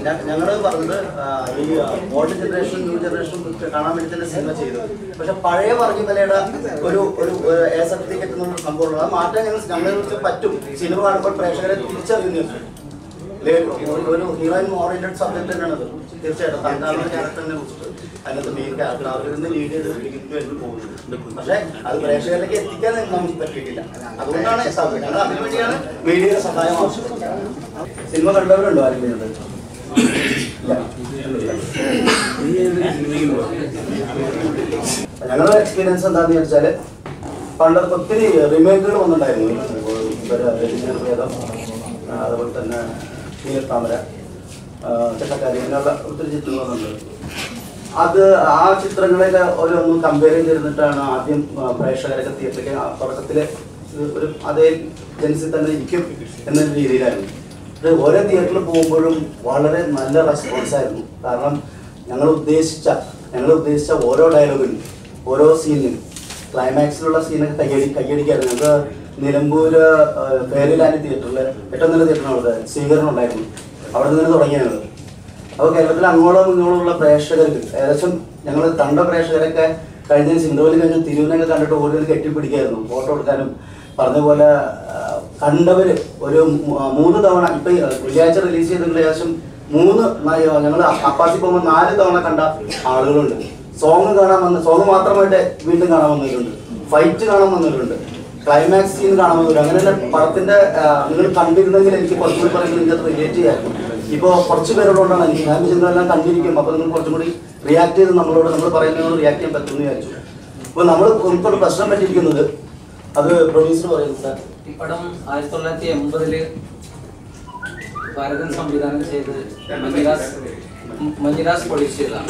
ഞങ്ങൾ പറഞ്ഞത് ആ, ഈ ഓൾഡ് ജനറേഷൻ ന്യൂ ജനറേഷൻ കാണാൻ വേണ്ടി തന്നെ സിനിമ ചെയ്തു പക്ഷെ പഴയ പറഞ്ഞിമലയുടെ ഒരു ഒരു എ സർട്ടിഫിക്കറ്റ് എന്നുള്ള സംഭവമുള്ളത് അത് മാറ്റാൻ ഞങ്ങൾ ഞങ്ങളെ കുറിച്ച് പറ്റും സിനിമ കാണുമ്പോൾ പ്രേക്ഷകരെ തിരിച്ചറിയുന്നു ലേ- ഒരു- ഒരു ഹീറോയിൻ ഓറിയന്റഡ് സബ്ജക്ട് തന്നെയാണത് തീർച്ചയായിട്ടും തങ്കാവുന്ന ക്യാരക്ടറിനെ കുറിച്ചിട്ട് അതിനകത്ത് മെയിൻ ക്യാരക്ടർ അവരിൽ നിന്ന് ലീഡ് ചെയ്ത് പിടിക്കുന്നു പോകുന്നത് പക്ഷേ അത് പ്രേക്ഷകരിലേക്ക് എത്തിക്കാൻ നമുക്ക് പറ്റിയിട്ടില്ല അതുകൊണ്ടാണ് എത്താത്തത് ഞങ്ങൾ അതിനു വേണ്ടിയാണ് മീഡിയയുടെ സഹായം ആവശ്യപ്പെട്ടത് സിനിമ കണ്ടവരുണ്ടോ ആരെങ്കിലും ഇത്? ഞങ്ങളുടെ എക്സ്പീരിയൻസ് എന്താന്ന് വെച്ചാല് പണ്ടൊക്കെ ഒത്തിരി റിമേക്കുകൾ വന്നിട്ടുണ്ടായിരുന്നു ഇവര് രജനീന്ദ്ര ഭേദം ആ, അതുപോലെ തന്നെ നീലത്താമര ആ, ചട്ടക്കാരി ഇങ്ങനെയുള്ള ഒത്തിരി ചിത്രങ്ങൾ വന്നിട്ടുണ്ട് അത് ആ ചിത്രങ്ങളൊക്കെ ഓരോന്നും കമ്പയർ ചെയ്തിരുന്നിട്ടാണ് ആദ്യം ആ, പ്രേക്ഷകരൊക്കെ തിയേറ്ററിലേക്ക് തുടക്കത്തിൽ ഒരു അതേ ജൻസിൽ തന്നെ ഇരിക്കും എന്ന രീതിയിലായിരുന്നു ഇത് ഓരോ തിയേറ്ററിൽ പോകുമ്പോഴും വളരെ നല്ല റെസ്പോൺസ് ആയിരുന്നു കാരണം ഞങ്ങൾ ഉദ്ദേശിച്ച ഞങ്ങൾ ഉദ്ദേശിച്ച ഓരോ ഡയലോഗിനും ഓരോ സീനിനും ക്ലൈമാക്സിലുള്ള സീനൊക്കെ കയ്യടി കയ്യടിക്കായിരുന്നു ഞങ്ങൾക്ക് നിലമ്പൂര് ഫേരിലാൻഡ് തിയേറ്ററിൽ ഏറ്റവും നല്ല തിയേറ്ററിനുള്ളത് സ്വീകരണം ഉണ്ടായിരുന്നു അവിടെ നിന്ന് തുടങ്ങിയത് അപ്പോൾ കേരളത്തിൽ അങ്ങോളം ഇങ്ങോളം ഉള്ള പ്രേക്ഷകർക്ക് ഏകദേശം ഞങ്ങൾ കണ്ട പ്രേക്ഷകരൊക്കെ കഴിഞ്ഞ സിന്ധുവിൽ കഴിഞ്ഞ തിരുവിനൊക്കെ കണ്ടിട്ട് ഓടി വന്ന് കെട്ടിപ്പിടിക്കായിരുന്നു ഫോട്ടോ എടുക്കാനും പറഞ്ഞ പോലെ ആ, കണ്ടവര് ഒരു മൂ- മൂന്ന് തവണ ഇപ്പൊ ഈ വെള്ളിയാഴ്ച റിലീസ് ചെയ്തിട്ടുള്ള ഏകദേശം മൂന്ന് ഞങ്ങൾ അപ്പാസി പോകുമ്പോൾ നാല് തവണ കണ്ട ആളുകളുണ്ട് സോങ് കാണാൻ വന്ന സോങ് മാത്രമായിട്ട് വീണ്ടും കാണാൻ വന്നവരുണ്ട് ഫൈറ്റ് കാണാൻ വന്നവരുണ്ട് ക്ലൈമാക്സ് സീൻ കാണാൻ വന്നവരുണ്ട് അങ്ങനെ തന്നെ പടത്തിന്റെ ആ, നിങ്ങൾ കണ്ടിരുന്നെങ്കിൽ എനിക്ക് കുറച്ചുകൂടി പറയുന്നത് ഇതിനകത്ത് റിലേറ്റ് ചെയ്യായിരുന്നു ഇപ്പോ കുറച്ച് പേരോടുകൊണ്ടാണ് എനിക്ക് ഞാൻ ചിത്രമെല്ലാം കണ്ടിരിക്കും അപ്പൊ നിങ്ങൾ കുറച്ചും കൂടി റിയാക്ട് ചെയ്ത് നമ്മളോട് നമ്മൾ പറയുന്നതിനോട് റിയാക്ട് ചെയ്യാൻ പറ്റുമെന്ന് വിചാരിച്ചു അപ്പൊ നമ്മൾ നമുക്കൊരു പ്രശ്നം പറ്റിയിരിക്കുന്നത് അത് പ്രൊഡ്യൂസർ പറയുന്നത് സാർ ഈ പടം ആയിരത്തി തൊള്ളായിരത്തി എൺപതില് ഭാരതൻ സംവിധാനം ചെയ്ത് മഞ്ജുരാസ് മഞ്ജുരാസ് പ്രൊഡ്യൂസ് ചെയ്തതാണ്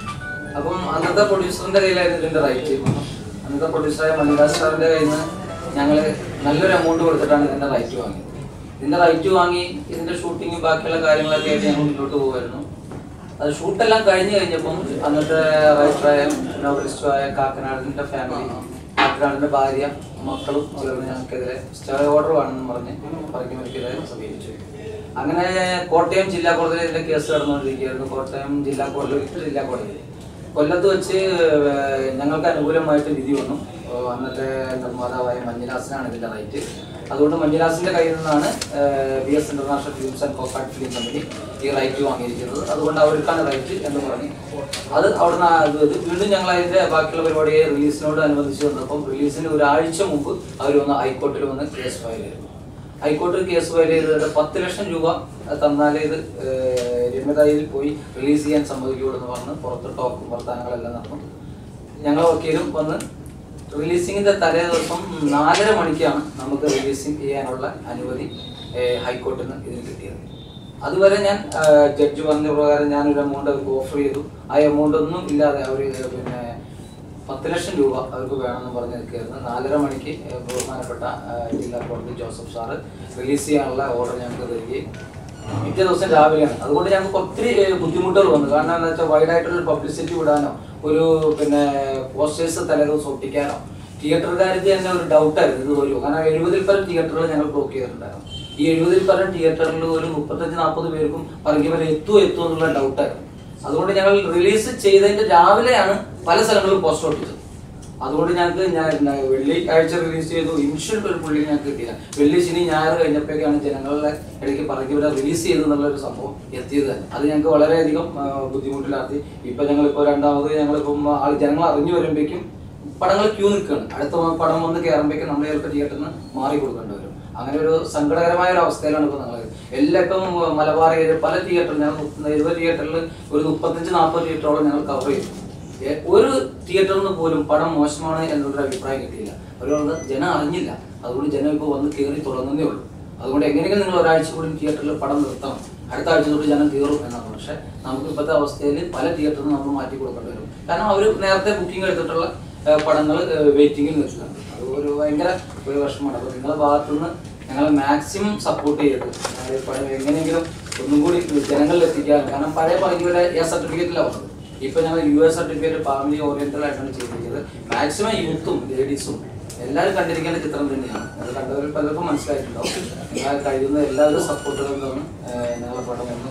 അപ്പം അന്നത്തെ പ്രൊഡ്യൂസറിന്റെ കയ്യിലായിരുന്നു ഇതിന്റെ റൈറ്റ് അന്നത്തെ പ്രൊഡ്യൂസറായ മഞ്ജുരാസ് സാറിന്റെ കയ്യിൽ നിന്ന് ഞങ്ങൾ നല്ലൊരു എമൗണ്ട് കൊടുത്തിട്ടാണ് ഇതിന്റെ റൈറ്റ് വാങ്ങിയത് ഇതിന്റെ റൈറ്റ് വാങ്ങി ഇതിന്റെ ഷൂട്ടിങ്ങും ബാക്കിയുള്ള കാര്യങ്ങളൊക്കെ ആയിട്ട് ഞങ്ങൾ മുന്നോട്ട് പോകുമായിരുന്നു അത് ഷൂട്ടെല്ലാം കഴിഞ്ഞു കഴിഞ്ഞപ്പം അന്നത്തെ റൈറ്ററായ നോവലിസ്റ്റുമായ കാക്കനാടിന്റെ ഫാമിലി കാക്കനാടിന്റെ ഭാര്യ മക്കളും ചേർന്ന് ഞങ്ങൾക്കെതിരെ സ്റ്റേ ഓർഡർ വേണമെന്ന് പറഞ്ഞ് പറയുന്നവർക്കെതിരെ സമീപിച്ചു അങ്ങനെ കോട്ടയം ജില്ലാ കോടതിയിൽ ഇതിന്റെ കേസ് നടന്നുകൊണ്ടിരിക്കുകയായിരുന്നു കോട്ടയം ജില്ലാ കോടതി ജില്ലാ കോടതി കൊല്ലത്ത് വെച്ച് ഏർ ഞങ്ങൾക്ക് അനുകൂലമായിട്ട് വിധി വന്നു ഏർ അന്നത്തെ നിർമ്മാതാവായ മഞ്ജുനാസിനാണ് ഇതിന്റെ റൈറ്റ് അതുകൊണ്ട് മഞ്ജുനാസിന്റെ കയ്യിൽ നിന്നാണ് B S International Films and കോപ്പാർട്ട് ഫിലിം കമ്പനി ഈ റൈറ്റ് വാങ്ങിയിരിക്കുന്നത് അതുകൊണ്ട് അവർക്കാണ് റൈറ്റ് എന്ന് പറഞ്ഞു അത് അവിടുന്ന് ആ ഇത് ഇത് വീണ്ടും ഞങ്ങൾ അതിന്റെ ബാക്കിയുള്ള പരിപാടിയെ റിലീസിനോട് അനുബന്ധിച്ച് വന്നപ്പം റിലീസിന് ഒരാഴ്ച മുമ്പ് അവർ വന്ന് ഹൈക്കോർട്ടിൽ വന്ന് കേസ് ഫയൽ ചെയ്തു ഹൈക്കോടതി കേസ് ഫയൽ ചെയ്തിട്ട് പത്ത് ലക്ഷം രൂപ തന്നാലേ ഇത് ഏഹ്, രമ്യതായിൽ പോയി റിലീസ് ചെയ്യാൻ സമ്മതിക്കുള്ളൂ എന്ന് പറഞ്ഞ് പുറത്ത് ടോക്കും വർത്തമാനങ്ങളെല്ലാം നടന്നു ഞങ്ങൾ വക്കീലും വന്ന് റിലീസിങ്ങിന്റെ തലേ ദിവസം നാലര മണിക്കാണ് നമുക്ക് റിലീസിങ് ചെയ്യാനുള്ള അനുമതി ഏഹ്, ഹൈക്കോർട്ടിൽ നിന്ന് ഇതിന് കിട്ടിയത് അതുവരെ ഞാൻ ജഡ്ജ് പറഞ്ഞ പ്രകാരം ഞാൻ ഒരു എമൗണ്ട് അവർക്ക് ഓഫർ ചെയ്തു ആ എമൗണ്ട് ഒന്നും ഇല്ലാതെ അവർ പിന്നെ പത്ത് ലക്ഷം രൂപ അവർക്ക് വേണമെന്ന് പറഞ്ഞ് നിൽക്കുകയായിരുന്നു നാലര മണിക്ക് ഏഹ്, ബഹുമാനപ്പെട്ട ഏഹ്, ജില്ലാ കോടതി ജോസഫ് സാറ് റിലീസ് ചെയ്യാനുള്ള ഓർഡർ ഞങ്ങൾക്ക് തരികയും പിറ്റേ ദിവസം രാവിലെയാണ് അതുകൊണ്ട് ഞങ്ങൾക്ക് ഒത്തിരി ഏഹ്, ബുദ്ധിമുട്ടുകൾ വന്നു കാരണം എന്താ വെച്ചാൽ വൈഡ് ആയിട്ടുള്ള പബ്ലിസിറ്റി വിടാനോ ഒരു പിന്നെ പോസ്റ്റേഴ്സ് തലേദിവസം ഒട്ടിക്കാനോ തിയേറ്ററുകാർക്ക് തന്നെ ഒരു ഡൗട്ടായിരുന്നു ഇത് വരുമോ കാരണം എഴുപതിൽ പരം തിയേറ്ററുകൾ ഞങ്ങൾ ബ്ലോക്ക് ചെയ്തിട്ടുണ്ടായിരുന്നു ഈ എഴുപതിൽ പരം തിയേറ്ററിൽ ഒരു മുപ്പത്തഞ്ച് നാൽപ്പത് പേർക്കും പറഞ്ഞ വരെ എത്തുമോ എത്തുമോ എന്നുള്ള ഡൗട്ടായിരുന്നു അതുകൊണ്ട് ഞങ്ങൾ റിലീസ് ചെയ്തതിന്റെ രാവിലെയാണ് പല സ്ഥലങ്ങളിലും പോസ്റ്റർ ഒട്ടിച്ചത് അതുകൊണ്ട് ഞങ്ങൾക്ക് ഞാൻ ന- വെള്ളിയാഴ്ച റിലീസ് ചെയ്തു ഇൻഷ്യൽ ഒരു പുള്ളി ഞങ്ങൾക്ക് കിട്ടിയില്ല വെള്ളി ശനി ഞായർ കഴിഞ്ഞപ്പോഴേക്കാണ് ജനങ്ങളുടെ ഇടയ്ക്ക് പറഞ്ഞ് ഇവിടെ റിലീസ് ചെയ്തു എന്നുള്ള ഒരു സംഭവം എത്തിയത് തന്നെ അത് ഞങ്ങൾക്ക് വളരെയധികം ആ, ബുദ്ധിമുട്ടിലാക്കി ഇപ്പൊ ഞങ്ങളിപ്പോ രണ്ടാമത് ഞങ്ങളിപ്പം ആൾ ജനങ്ങൾ അറിഞ്ഞു വരുമ്പോഴേക്കും പടങ്ങൾ ക്യൂ നിൽക്കുകയാണ് അടുത്ത പടം വന്ന് കയറുമ്പോഴേക്കും നമ്മൾ ചിലപ്പോൾ തിയേറ്ററിൽ നിന്ന് മാറി കൊടുക്കേണ്ടി വരും അങ്ങനെ ഒരു സങ്കടകരമായ ഒരു അവസ്ഥയിലാണ് ഇപ്പോൾ ഞങ്ങൾ എല്ലാം ഇപ്പം മലബാർ ഏരിയ പല തിയേറ്ററിൽ ഞങ്ങൾ എഴുപത് തിയേറ്ററിൽ ഒരു മുപ്പത്തഞ്ച് നാൽപ്പത് തിയേറ്ററോളം ഞങ്ങൾ കവർ ചെയ്തു ഏ- ഒരു തിയേറ്ററിൽ നിന്ന് പോലും പടം മോശമാണ് എന്നുള്ളൊരു അഭിപ്രായം കിട്ടിയില്ല അവരോട് ജനം അറിഞ്ഞില്ല അതുകൊണ്ട് ജനം ഇപ്പോൾ വന്ന് കയറി തുടങ്ങുന്നേ ഉള്ളൂ അതുകൊണ്ട് എങ്ങനെയെങ്കിലും നിങ്ങൾ ഒരാഴ്ച കൂടി തിയേറ്ററിൽ പടം നിർത്തണം അടുത്ത ആഴ്ച തൊട്ട് ജനം കയറും എന്നാണ് പക്ഷേ നമുക്ക് ഇപ്പോഴത്തെ അവസ്ഥയിൽ പല തിയേറ്ററിൽ നമ്മൾ മാറ്റി കൊടുക്കേണ്ടി വരും കാരണം അവർ നേരത്തെ ബുക്കിംഗ് എടുത്തിട്ടുള്ള പടങ്ങൾ വെയിറ്റിംഗിൽ നിൽക്കുകയാണ് അത് ഒരു ഭയങ്കര ഒരു വിഷമമാണ് അപ്പോൾ നിങ്ങളുടെ ഭാഗത്തുനിന്ന് ഞങ്ങളെ മാക്സിമം സപ്പോർട്ട് ചെയ്ത് ഞങ്ങൾ ഈ പടം എങ്ങനെയെങ്കിലും ഒന്നും കൂടി ജനങ്ങളിൽ എത്തിക്കാൻ കാരണം പഴയ പഴയ എ സർട്ടിഫിക്കറ്റിലാണ് വന്നത് ഇപ്പൊ ഞങ്ങൾ U S certificate family oriental ആയിട്ടാണ് ചെയ്തിരിക്കുന്നത് മാക്സിമം യൂത്തും ലേഡീസും എല്ലാവരും കണ്ടിരിക്കേണ്ട ചിത്രം തന്നെയാണ് അത് കണ്ടവർ പലർക്കും മനസ്സിലായിട്ടുണ്ടാവും നിങ്ങൾ കഴിയുന്ന എല്ലാവരും സപ്പോർട്ടുകളും തന്ന് ഞങ്ങളെ പടം ഒന്ന്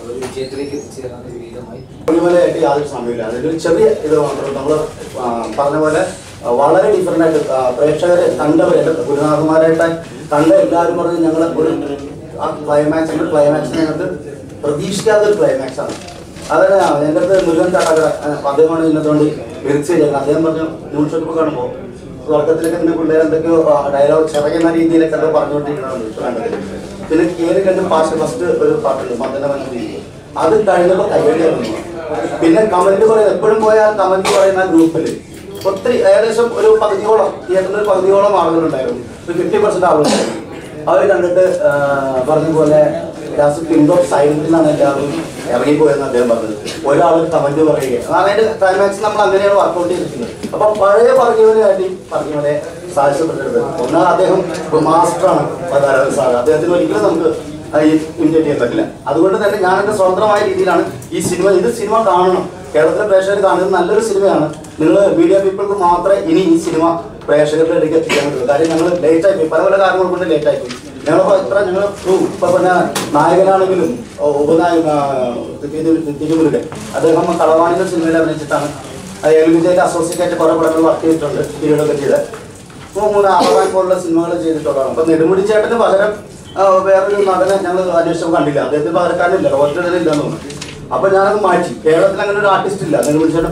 ഒരു വിജയത്തിലേക്ക് എത്തിച്ചേരാൻ ഒരു വിധമായി പൊളിമലയായിട്ട് യാതൊരു സമയമില്ല അതിന്റെ ഒരു ചെറിയ ഇത് മാത്രം നമ്മൾ പറഞ്ഞ പോലെ ആ, വളരെ ഡിഫറെന്റ് ആയിട്ട് ആ, പ്രേക്ഷകരെ കണ്ടവർ എൻ്റെ ഗുരുനാഥന്മാരായിട്ട് കണ്ട എല്ലാവരും പറഞ്ഞ് ഞങ്ങൾ ഒരു ആ ക്ലൈമാക്സ് ക്ലൈമാക്സ് ഞങ്ങൾക്ക് പ്രതീക്ഷിക്കാത്ത ഒരു ക്ലൈമാക്സ് ആണ് അതാണ് എൻ്റെ അടുത്ത് മുരുകൻ ചാട്ടാക്കട അദ്ദേഹമാണ് ഇതിനകത്ത് വേണ്ടി വിളിച്ചു ചെയ്യുന്നത് അദ്ദേഹം പറഞ്ഞു ന്യൂസ് ഷോപ്പ് കാണുമ്പോൾ സ്വർഗത്തിലേക്ക് ഇങ്ങനെ പിള്ളേർ എന്തൊക്കെയോ ഡയലോഗ് ചിറകുന്ന രീതിയിലൊക്കെ എന്തോ പറഞ്ഞുകൊണ്ടിരിക്കുന്നതാണ് ഇപ്പൊ കണ്ടത് പിന്നെ കയറി കണ്ട് പാട്ട് ഫസ്റ്റ് ഒരു പാട്ടുണ്ട് മദന മനസ്സിൽ അത് കഴിഞ്ഞപ്പോൾ കയ്യടിയായിരുന്നു പിന്നെ കമന്റ് പറയുന്നത് എപ്പോഴും പോയാൽ കമന്റ് പറയുന്ന ഗ്രൂപ്പിൽ ഒത്തിരി ഏകദേശം ഒരു പകുതിയോളം തിയേറ്ററിൽ ഒരു പകുതിയോളം ആളുകളുണ്ടായിരുന്നു ഒരു ഫിഫ്റ്റി പെർസെന്റ് ആളുകളുണ്ടായിരുന്നു അവർ കണ്ടിട്ട് ആ, പറഞ്ഞ പോലെ കിങ് ഓഫ് സൈലന്റ് എന്നാണ് എല്ലാവരും ഇറങ്ങിപ്പോയെന്ന് അദ്ദേഹം പറഞ്ഞത് ഒരാൾ കമന്റ് പറയുക അതാണ് അതിന്റെ ക്ലൈമാക്സ് നമ്മൾ അങ്ങനെയാണ് വർക്കൗട്ട് ചെയ്തിരിക്കുന്നത് അപ്പൊ പഴയ പറഞ്ഞവനെ കാട്ടി പറഞ്ഞവനെ സാധിച്ചപ്പെട്ടത് ഒന്നാമത് അദ്ദേഹം മാസ്റ്ററാണ് പതാരാജൻ സാർ അദ്ദേഹത്തിന് ഒരിക്കലും നമുക്ക് ഇമിറ്റേറ്റ് ചെയ്യാൻ പറ്റില്ല അതുകൊണ്ട് തന്നെ ഞാൻ എന്റെ സ്വതന്ത്രമായ രീതിയിലാണ് ഈ സിനിമ ഇത് സിനിമ കാണണം കേരളത്തിലെ പ്രേക്ഷകർ കാണുന്നത് നല്ലൊരു സിനിമയാണ് നിങ്ങൾ മീഡിയ പീപ്പിൾക്ക് മാത്രമേ ഇനി ഈ സിനിമ പ്രേക്ഷകരുടെ ഇടയ്ക്ക് എത്തിക്കാൻ പറ്റുള്ളൂ കാര്യം ഞങ്ങൾ ലേറ്റ് ആയിപ്പോയി പല പല കാരണങ്ങൾ കൊണ്ട് ലേറ്റ് ആയിപ്പോയി ഞങ്ങളിപ്പോ ഇത്ര ഞങ്ങൾ ഇപ്പൊ പിന്നെ നായകനാണെങ്കിലും ഓ, ഉപനായക തിരുമുരുകൻ അദ്ദേഹം കളവാണിന്റെ സിനിമയിൽ അഭിനയിച്ചിട്ടാണ് എൽ വിജയുടെ അസോസിയേറ്റ് കുറെ പടങ്ങൾ വർക്ക് ചെയ്തിട്ടുണ്ട് പിരീഡൊക്കെ ചെയ്ത് ഇപ്പൊ മൂന്ന് ആവാൻ പോലുള്ള സിനിമകൾ ചെയ്തിട്ടുള്ളതാണ് അപ്പൊ നെടുമുടി ചേട്ടന് പകരം ആ, വേറൊരു നടനെ ഞങ്ങൾ അന്വേഷിച്ചപ്പോൾ കണ്ടില്ല അദ്ദേഹത്തിന് പകരക്കാരില്ല ഒറ്റയില്ലെന്ന് തോന്നുന്നു അപ്പൊ ഞാനത് മാറ്റി കേരളത്തിൽ അങ്ങനെ ഒരു ആർട്ടിസ്റ്റ് ഇല്ല നെടുമുടി ചേട്ടൻ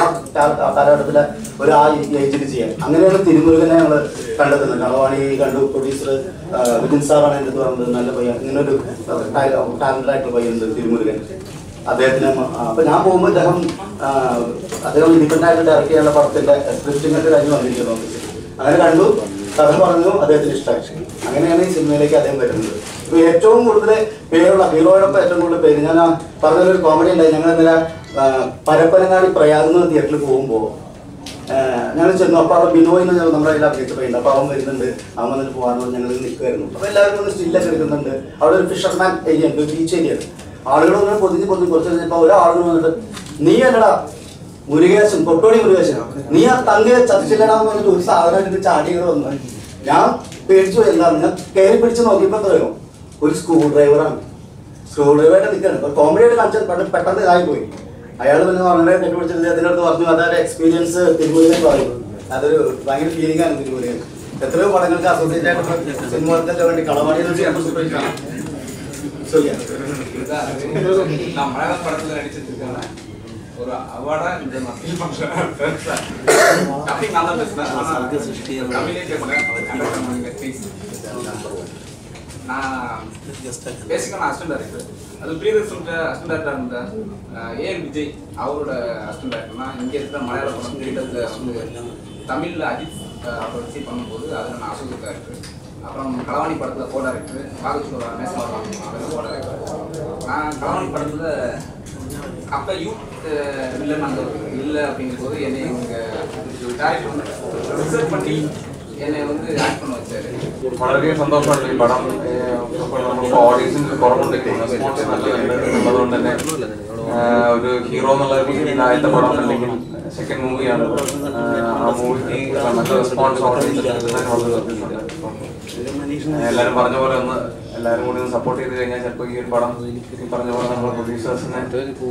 ആ കാലഘട്ടത്തിലെ ഒരു ആ ഏജിൽ ചെയ്യാൻ അങ്ങനെയാണ് തിരുമുരുകനെ ഞങ്ങൾ കണ്ടെത്തുന്നത് കളവാണി കണ്ടു പ്രൊഡ്യൂസർ വിജിൻ സാറാണ് എൻ്റെ അടുത്ത് പറഞ്ഞത് നല്ല പയ്യൻ ഇങ്ങനെ ഒരു ടാലന്റഡ് ആയിട്ടുള്ള പയ്യനുണ്ട് തിരുമുരുകൻ അദ്ദേഹത്തിന് മ- ആ, അപ്പൊ ഞാൻ പോകുമ്പോൾ അദ്ദേഹം ആ, അദ്ദേഹം ഇൻഡിപെൻഡന്റ് ആയിട്ട് ഡയറക്ട് ചെയ്യാനുള്ള പടത്തിന്റെ സ്ക്രിപ്റ്റിംഗ് കഴിഞ്ഞ് വന്നിരിക്കുന്നു ഓഫീസിൽ അങ്ങനെ കണ്ടു കഥ പറഞ്ഞു അദ്ദേഹത്തിന് ഇഷ്ടമായി അങ്ങനെയാണ് ഈ സിനിമയിലേക്ക് അദ്ദേഹം വരുന്നത് ഇപ്പൊ ഏറ്റവും കൂടുതൽ പേരുള്ള ഹീറോയോടൊപ്പം ഏറ്റവും കൂടുതൽ പേര് ഞാൻ ആ പറഞ്ഞൊരു കോമഡി ഉണ്ടായി ഞങ്ങൾ ഇന്നലെ ആ, പരപ്പനങ്ങാടി പ്രയാഗെന്ന് തിയേറ്ററിൽ പോകുമ്പോൾ ഞങ്ങൾ ചെന്നു അപ്പോൾ അവിടെ ബിനോയ് എന്ന് ഞങ്ങൾ നമ്മുടെ കയ്യിൽ അഭിനയിച്ച പയ്യുണ്ട് അപ്പോൾ അവൻ വരുന്നുണ്ട് അവൻ വന്നിട്ട് പോകാന്ന് പറഞ്ഞ് ഞങ്ങൾ നിൽക്കുമായിരുന്നു അപ്പോൾ എല്ലാവരും വന്ന് സ്റ്റില്ലൊക്കെ എടുക്കുന്നുണ്ട് അവിടെ ഒരു ഫിഷർമാൻ ഏരിയ ഉണ്ട് ബീച്ച് ഏരിയ ആളുകൾ വന്ന് പൊതിഞ്ഞ് പൊതിഞ്ഞ് കുറച്ച് കഴിഞ്ഞപ്പോൾ ഒരാളുകൾ വന്നിട്ട് നീ അല്ലടാ മുരുകേശൻ കൊട്ടോടി മുരുകേശൻ നീ ആ തങ്കയെ ചതിച്ചില്ലടാന്ന് പറഞ്ഞിട്ട് ഒരു സാധനം എടുത്ത് ചാടികൾ വന്നു ഞാൻ പേടിച്ചു പോയി എന്താണ് ഞാൻ കയറി പിടിച്ച് നോക്കിയപ്പോൾ എത്രയോ ഒരു സ്ക്രൂ ഡ്രൈവറാണ് സ്ക്രൂ ഡ്രൈവറായിട്ട് നിൽക്കുകയാണ് കോമഡി ആയിട്ട് കാണിച്ചത് പെട്ടെന്ന് പെട്ടെന്ന് ഇതായി പോയി അയാൾ പിന്നെ വളരെ കെട്ടുപിടിച്ചത് അതിൻ്റെ അടുത്ത് പറഞ്ഞു അതൊരു എക്സ്പീരിയൻസ് തിരുമുരുകൻ പറയും അതൊരു ഭയങ്കര ഫീലിംഗ് ആണ് തിരുമുരുകൻ എത്രയോ പടങ്ങൾക്ക് അസോസിയേറ്റ് ആയിട്ട് സിനിമകൾക്കൊക്കെ വേണ്ടി കളവാടി നമ്മളെ പടത്തിൽ നടിച്ചിട്ടിരിക്കുന്ന ஒரு அவார்டா இந்த மக்கள் பண்ற டப்பிங் நல்லா பேசுனேன் ஆனா தமிழே பேசுறேன் ப்ளீஸ் நான் பேசிக்காக நான் அசிஸ்டன்ட் டேரக்டர் அது ப்ரீ ரிசல்ட் அசிஸ்டன்ட் டேரக்டர் இருந்த ஏஎன் விஜய் அவரோட அசிஸ்டன்ட் டேரக்டர்னா இங்கே இருக்கிற மலையாள படம் கிட்டத்தில் வந்து தமிழில் அஜித் அவர் வச்சு பண்ணும்போது அதில் நான் அசோசியேட் டேரக்டர் அப்புறம் களவாணி படத்தில் கோ டேரக்டர் பாகச்சூர் நேசம் அதில் கோ டேரக்டர் நான் களவாணி படத்தில் அப்போ யூத் வில்லன் அங்கே இல்லை அப்படிங்கும்போது என்னை இவங்க டேரக்டர் ரிசர்வ் பண்ணி என்னை வந்து ஆக்ட் பண்ண வச்சாரு വളരെ സന്തോഷമുണ്ട് ഈ പടം ഏഹ്, ഇപ്പോൾ നമ്മളിപ്പോൾ ഓഡിയൻസിന് കുറവുണ്ട് റെസ്പോൺസ് നല്ല ഉള്ളതുകൊണ്ട് തന്നെ ഏഹ്, ഒരു ഹീറോ എന്നുള്ള രീതിയിൽ ആദ്യത്തെ പടം അല്ലെങ്കിൽ സെക്കൻഡ് മൂവിയാണ് ആ മൂവിക്ക് നല്ല റെസ്പോൺസ് ഓഡിയൻസ് വളരെ സന്തോഷമുണ്ട് അപ്പം, ഏഹ്, എല്ലാവരും പറഞ്ഞ പോലെ ഒന്ന് എല്ലാവരും കൂടി ഒന്ന് സപ്പോർട്ട് ചെയ്ത് കഴിഞ്ഞാൽ ചിലപ്പോൾ ഈ ഒരു പടം ഈ പറഞ്ഞ പോലെ നമ്മുടെ പ്രൊഡ്യൂസേഴ്സിനെ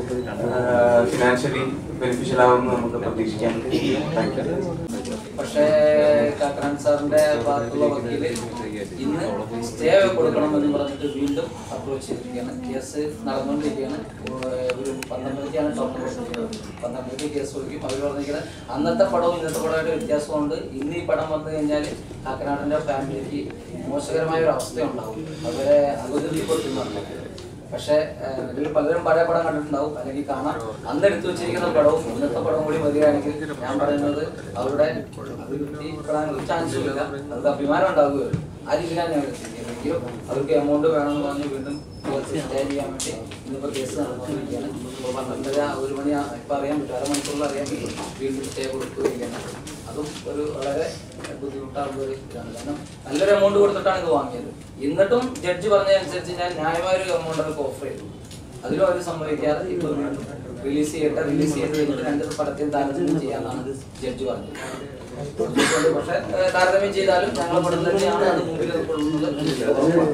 ഫിനാൻഷ്യലി ബെനിഫിഷ്യൽ ആവുമെന്ന് നമുക്ക് പ്രതീക്ഷിക്കാം താങ്ക് യു പക്ഷേ കാക്കനാൻ സാറിന്റെ ഭാഗത്തുള്ള വക്കീല് ഇന്ന് സ്റ്റേ കൊടുക്കണമെന്ന് പറഞ്ഞിട്ട് വീണ്ടും അപ്രോച്ച് ചെയ്തിരിക്കുകയാണ് കേസ് നടന്നുകൊണ്ടിരിക്കുകയാണ് ഏഹ് ഒരു പന്ത്രണ്ടരയ്ക്കാണ് ഡോക്ടർ പറഞ്ഞിരിക്കുന്നത് പന്ത്രണ്ടരയ്ക്ക് കേസ് കൊടുക്കും അവർ പറഞ്ഞിരിക്കുന്നത് അന്നത്തെ പടവും ഇന്നത്തെ പടമായിട്ട് വ്യത്യാസമുണ്ട് ഇന്ന് ഈ പടം വന്നു കഴിഞ്ഞാൽ കാക്കനാടിന്റെ ഫാമിലിക്ക് മോശകരമായ ഒരു അവസ്ഥയുണ്ടാവും അവരെ അപകീർത്തിപ്പെടുത്തുന്നുണ്ട് പക്ഷേ ഏഹ്, ഇതിൽ പലരും പഴയ പടം കണ്ടിട്ടുണ്ടാവും അല്ലെങ്കിൽ കാണാം അന്ന് എടുത്തു വെച്ചിരിക്കുന്ന പടവും ഇന്നത്തെ പടം കൂടി വരികയാണെങ്കിൽ ഞാൻ പറയുന്നത് അവരുടെ അഭിവൃദ്ധിപ്പെടാൻ ഒരു ചാൻസും ഇല്ല അവർക്ക് അഭിമാനം ഉണ്ടാവുകയുള്ളൂ ആ രീതിയിലാണ് ഞാൻ എത്തിയിരിക്കുന്നത് എങ്കിലും അവർക്ക് എമൗണ്ട് വേണമെന്ന് പറഞ്ഞ് വീണ്ടും സ്റ്റേ ചെയ്യാൻ വേണ്ടി ഇന്നിപ്പോൾ കേസ് നടന്നുകൊണ്ടിരിക്കുകയാണ് ഇപ്പോൾ പന്ത്രണ്ടര ഒരു മണി ആ- ഇപ്പം അറിയാൻ പറ്റും അരമണിക്കൂറിൽ അറിയാൻ പറ്റും വീണ്ടും സ്റ്റേ കൊടുക്കുകയാണ് അതും ഒരു വളരെ ബുദ്ധിമുട്ടാകുന്ന ഒരു ഇതാണ് കാരണം നല്ലൊരു എമൗണ്ട് കൊടുത്തിട്ടാണ് ഇത് വാങ്ങിയത് എന്നിട്ടും ജഡ്ജി പറഞ്ഞതനുസരിച്ച് ഞാൻ ന്യായമായ ഒരു എമൗണ്ട് അവർക്ക് ഓഫർ ചെയ്തു അതിലും അവർ സമ്മതിക്കാതെ ഇപ്പോൾ റിലീസ് ചെയ്യട്ടെ റിലീസ് ചെയ്ത് കഴിഞ്ഞിട്ട് രണ്ട് പടത്തിൽ താരതമ്യം ചെയ്യാനാണ് ജഡ്ജി പറഞ്ഞത് പക്ഷെ താരതമ്യം ചെയ്താലും ഞങ്ങൾ പടം തന്നെയാണ് അത് മുമ്പിൽ ഉൾക്കൊള്ളുന്നത്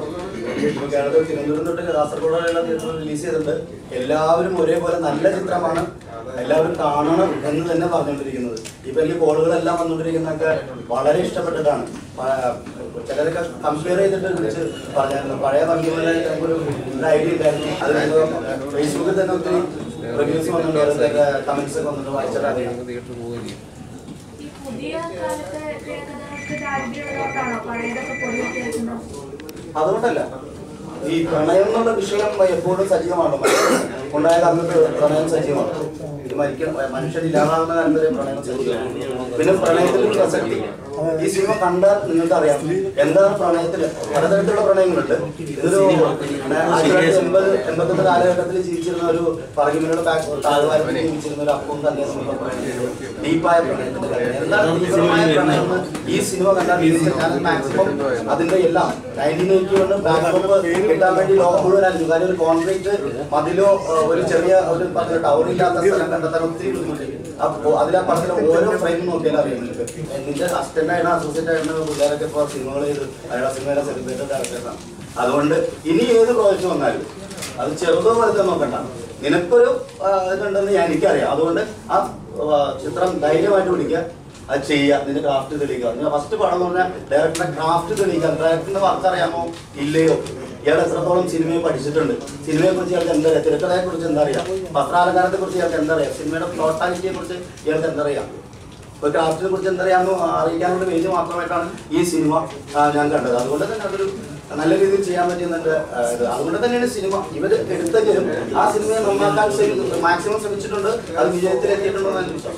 ഇപ്പൊ കേരളത്തിൽ തിരുവനന്തപുരം തൊട്ട് കാസർഗോഡ് വരെയുള്ള തിയേറ്ററിൽ റിലീസ് ചെയ്തിട്ടുണ്ട് എല്ലാവരും ഒരേപോലെ നല്ല ചിത്രമാണ് എല്ലാവരും കാണണം എന്ന് തന്നെ പറഞ്ഞുകൊണ്ടിരിക്കുന്നത് ഇപ്പൊ എനിക്ക് കോളുകളെല്ലാം വന്നുകൊണ്ടിരിക്കുന്നതൊക്കെ വളരെ ഇഷ്ടപ്പെട്ടിട്ടാണ് പ- ചിലരൊക്കെ കമ്പയർ ചെയ്തിട്ട് വിളിച്ച് പറഞ്ഞായിരുന്നു പഴയ പറഞ്ഞ ഒരു ഐഡിയ ഉണ്ടായിരുന്നു അത് കഴിഞ്ഞ് ഫേസ്ബുക്കിൽ തന്നെ ഒത്തിരി റിവ്യൂസ് വന്നിട്ടുണ്ട് കമന്റ്സ് ഒക്കെ വന്നിട്ട് വായിച്ചിട്ടറിയാം ഈ പുതിയ കാലത്തെ തിരക്കഥകൾക്ക് താല്പര്യമുള്ളതുകൊണ്ടാണോ പഴയതൊക്കെ പൊളിയൊക്കെ വെക്കുന്നത് അതുകൊണ്ടല്ല ഈ പ്രണയം എന്നുള്ള വിഷയം എപ്പോഴും സജീവമാണ് ഉണ്ടായ കാലത്ത് പ്രണയം സജീവമാണ് ഇത് മരിക്കണം മനുഷ്യരില്ലാതാവുന്ന കാലത്ത് വരെ പ്രണയം സജീവമാണ് പിന്നെ പ്രണയത്തിന്റെ ഒരു പ്രസക്തി ഈ സിനിമ കണ്ടാൽ നിങ്ങൾക്ക് അറിയാം എന്താണ് പ്രണയത്തില് പലതരത്തിലുള്ള പ്രണയങ്ങളുണ്ട് ഇതൊരു ആയിരത്തി തൊള്ളായിരത്തി എൺപത് എൺപത്തെട്ട് കാലഘട്ടത്തിൽ ജീവിച്ചിരുന്ന ഒരു പറകിമലയുടെ ബാക്ക് താഴ്വാരത്തിൽ ജീവിച്ചിരുന്ന ഒരു അപ്പം തന്നെ നമ്മൾ ഡീപ്പായ പ്രണയത്തിന്റെ കഥ. എന്താണ് തീവ്രമായ പ്രണയം എന്ന് ഈ സിനിമ കണ്ടാൽ നിങ്ങൾക്ക് ഞാൻ മാക്സിമം അതിന്റെ എല്ലാം നയൻറ്റീൻ എയ്റ്റി വണ് ബാക്ക്ഡ്രോപ്പ് കിട്ടാൻ വേണ്ടി ലോകം മുഴുവൻ അലഞ്ഞു കാര്യം ഒരു കോൺക്രീറ്റ് മതിലോ ഏഹ്, ഒരു ചെറിയ ഒരു ടവർ ഇല്ലാത്ത സ്ഥലം കണ്ടെത്താൻ ഒത്തിരി ബുദ്ധിമുട്ട് അപ്പോ അതിലെ പടത്തിലെ ഓരോ ഫ്രെയിം നോക്കിയാൽ അറിയാം നിങ്ങൾക്ക് നിന്റെ അസിസ്റ്റന്റ് ആയിരുന്ന അസോസിയേറ്റ് ആയിരുന്ന പിള്ളേരൊക്കെ ഇപ്പോൾ സിനിമകൾ ചെയ്ത് അയാളെ സിനിമയിലെ സെലിബ്രേറ്റഡ് ഡയറക്ടേഴ്സാണ് അതുകൊണ്ട് ഇനി ഏത് പ്രോജക്റ്റ് വന്നാലും അത് ചെറുതോ വലുതോ നോക്കണ്ട നിനക്കൊരു ആ, ഇതുണ്ടെന്ന് ഞാൻ എനിക്കറിയാം അതുകൊണ്ട് ആ ആ, ചിത്രം ധൈര്യമായിട്ട് പിടിക്കുക അത് ചെയ്യുക നിന്റെ ക്രാഫ്റ്റ് തെളിയിക്കുക നിങ്ങൾ ഫസ്റ്റ് പടം എന്ന് പറഞ്ഞാൽ ഡയറക്ടറുടെ ക്രാഫ്റ്റ് തെളിയിക്കുക ഡയറക്ടറിന്റെ വർക്ക് അറിയാമോ ഇല്ലയോ ഇയാൾ എത്രത്തോളം സിനിമയെ പഠിച്ചിട്ടുണ്ട് സിനിമയെ കുറിച്ച് ഇയാൾക്ക് എന്താ അറിയാം തിരക്കഥയെ കുറിച്ച് എന്താ അറിയാം വസ്ത്രാലങ്കാരത്തെ കുറിച്ച് ഇയാൾക്ക് എന്താ അറിയാം സിനിമയുടെ പ്ലോട്ടാലിറ്റിയെ കുറിച്ച് ഇയാൾക്ക് എന്താ അറിയാം ഒരു ക്രാഫ്റ്റിനെ കുറിച്ച് എന്തറിയാമെന്ന് അറിയിക്കാനുള്ള വേണ്ടി മാത്രമായിട്ടാണ് ഈ സിനിമ ആ, ഞാൻ കണ്ടത് അതുകൊണ്ട് തന്നെ അതൊരു നല്ല രീതിയിൽ ചെയ്യാൻ പറ്റുന്നുണ്ട് അതുകൊണ്ട് തന്നെയാണ് സിനിമ ഇവർ എടുത്തെങ്കിലും ആ സിനിമയെ നന്നാക്കാൻ മാക്സിമം ശ്രമിച്ചിട്ടുണ്ട് അത് വിജയത്തിലെത്തിയിട്ടുണ്ടോ എന്ന് എനിക്ക് വിശ്വാസം